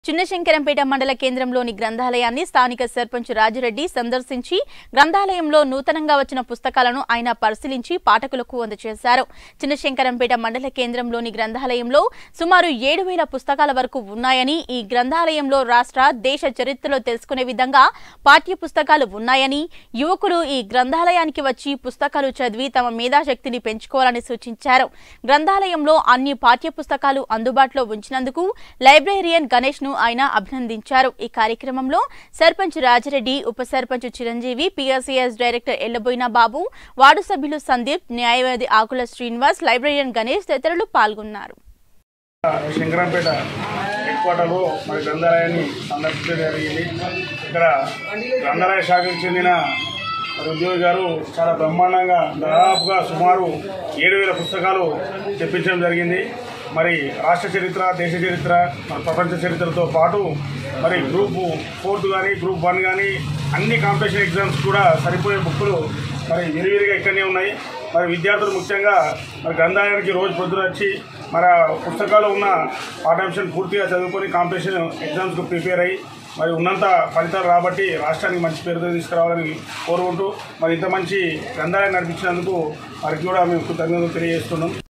చిన్నశంకరంపేట మండల కేంద్రంలోని గ్రంథాలయాన్ని స్థానిక సర్పంచ్ రాజిరెడ్డి సందర్శించి గ్రంథాలయంలో నూతనంగా వచ్చిన పుస్తకాలను ఆయన పరిశీలించి పాఠకులకు అందజేశారు చిన్నశంకరంపేట మండల కేంద్రంలోని గ్రంథాలయంలో సుమారు ఏడు వేల పుస్తకాల వరకు ఉన్నాయని ఈ గ్రంథాలయంలో రాష్ట్ర దేశ చరిత్రలో తెలుసుకునే విధంగా పాఠ్య పుస్తకాలు ఉన్నాయని యువకులు ఈ గ్రంథాలయానికి వచ్చి పుస్తకాలు చదివి తమ మేధాశక్తిని పెంచుకోవాలని సూచించారు గ్రంథాలయంలో అన్ని పాఠ్య పుస్తకాలు అందుబాటులో ఉంచినందుకు లైబ్రేరియన్ గణేష్ ను ఆయన అభినందించారు ఈ కార్యక్రమంలో సర్పంచ్ రాజిరెడ్డి ఉప sarpanch Chiranjeevi PSCS director Yellaboina Babu ward సభ్యులు సందీప్ న్యాయవాది ఆకుల శ్రీనివాస్ లైబ్రేరియన్ గణేష్ తదితరులు పాల్గొన్నారు శంకరంపేట హెడ్ క్వార్టర్లో మరి గ్రంథాలయాన్ని సందర్శించడం జరిగింది ఇక్కడ గ్రంథాలయ శాఖకు చెందిన మరి ఉద్యోగి గారు చాలా బ్రహ్మాండంగా దాదాపుగా సుమారు ఏడు వేల పుస్తకాలు తెప్పించడం జరిగింది మరి రాష్ట్ర చరిత్ర దేశ చరిత్ర మన ప్రపంచ చరిత్రతో పాటు మరి గ్రూప్ ఫోర్త్ కానీ గ్రూప్ వన్ కానీ అన్ని కాంపిటీషన్ ఎగ్జామ్స్ కూడా సరిపోయే బుక్కులు మరి విరివిరిగా ఇక్కడనే ఉన్నాయి మరి విద్యార్థులు ముఖ్యంగా మరి గ్రంథాలయానికి రోజు పొద్దున వచ్చి మరి ఆ పుస్తకాలు ఉన్న పాఠ్యాంశాన్ని పూర్తిగా చదువుకొని కాంపిటీషన్ ఎగ్జామ్స్కు ప్రిపేర్ అయ్యి మరి ఉన్నంత ఫలితాలు రాబట్టి రాష్ట్రానికి మంచి పేరు తీసుకురావాలని కోరుకుంటూ మరి ఇంత మంచి గ్రంథాలయం నడిపించినందుకు వారికి కూడా మేము కృతజ్ఞతలు తెలియజేస్తున్నాం